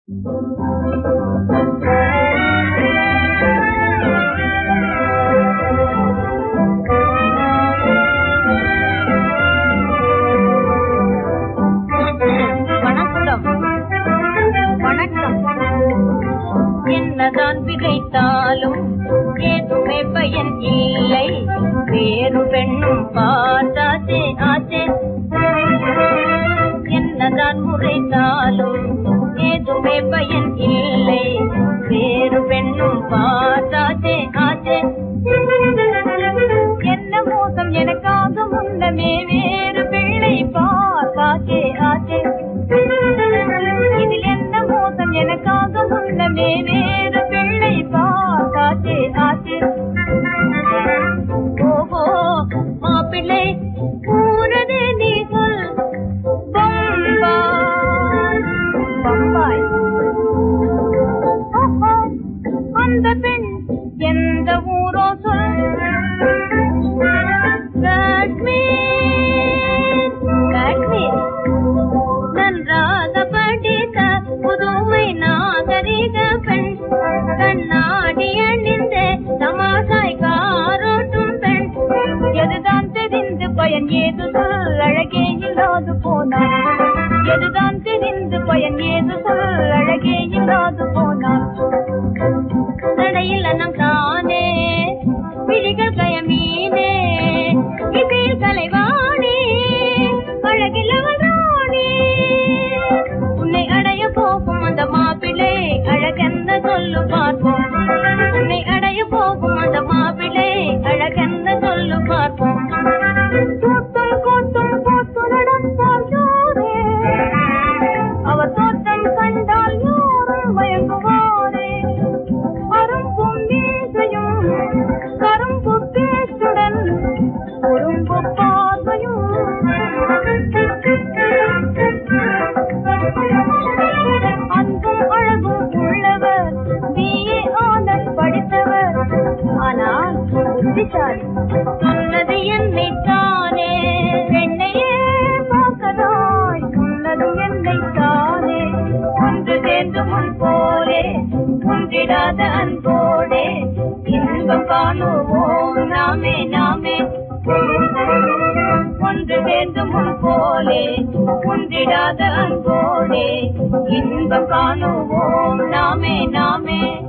வணக்கம் வணக்கம் என்னதான் விதைத்தாலும் ஏதுமே பயன் இல்லை வேறு பெண்ணும் பார்த்தாச்சே ஆச்சே என்னதான் முறைத்தாலும் ஏதுமே பயன் இல்லை வேறு பெண்ணும் பார்த்தாச்சே ஆச்சே என்ன மோசம் எனக்காக முன்னமே வேறு பிள்ளை பார்த்தாச்சே ஆச்சே இதில் என்ன மோசம் எனக்காக முன்னமே வேறு பிள்ளை பார்த்தாச்சே ஆச்சே ஓஹோ மாப்பிள்ளை கூறதே நீ சொல் பம்பாய் பம்பாய் ஓஹோ, அந்த பெண் எந்த ஊரோ சொல் காஷ்மீர் காஷ்மீர் நன்றாக படித்த புதுமை நாகரிக பெண் கண்ணாடி அணிந்த தமாசாய் காரோட்டும் பெண் எதுதான் தெரிந்து பயன் ஏது சொல் அழகே இல்லாது போனான் எதுதான் தெரிந்து பயன் ஏது சொல் அழகே இல்லாது போனான் நடையில் நம் தானே விழிகள் கயமீனே இதில் கலைவாணி அழகில் அவள் ராணி உன்னை அடைய போகும் அந்த மாப்பிள்ளை அழகென்ன சொல்லு பார்ப்போம் உன்னை அடைய போகும் அந்த மாப்பிள்ளை அழகென்ன சொல்லு பார்ப்போம் கூட்டம் கூட்டம் போட்டு நடந்தால் யாரே அவர் தோட்டம் கண்டால் யாரும் மயங்குவாரே அரும்பும் மீசையும் கரும்பு பேச்சுடன் குறும்பு பார்வையும் அன்பும் அழகும் உள்ளவர் பிஏ ஆனந்த் படித்தவர் ஆனால் புத்திசாலி சொன்னது என்னை தானே என்னையே பார்க்கதாய் சொன்னதும் என்னை தானே ஒன்று சேர்ந்து முன் போலே ஒன்றிடாத அன்போடே இன்பம் காணுவோம் நாமே நாமே ஒன்று சேர்ந்து முன் போலே ஒன்றிடாத அன்போடே இன்பம் காணுவோம் நாமே நாமே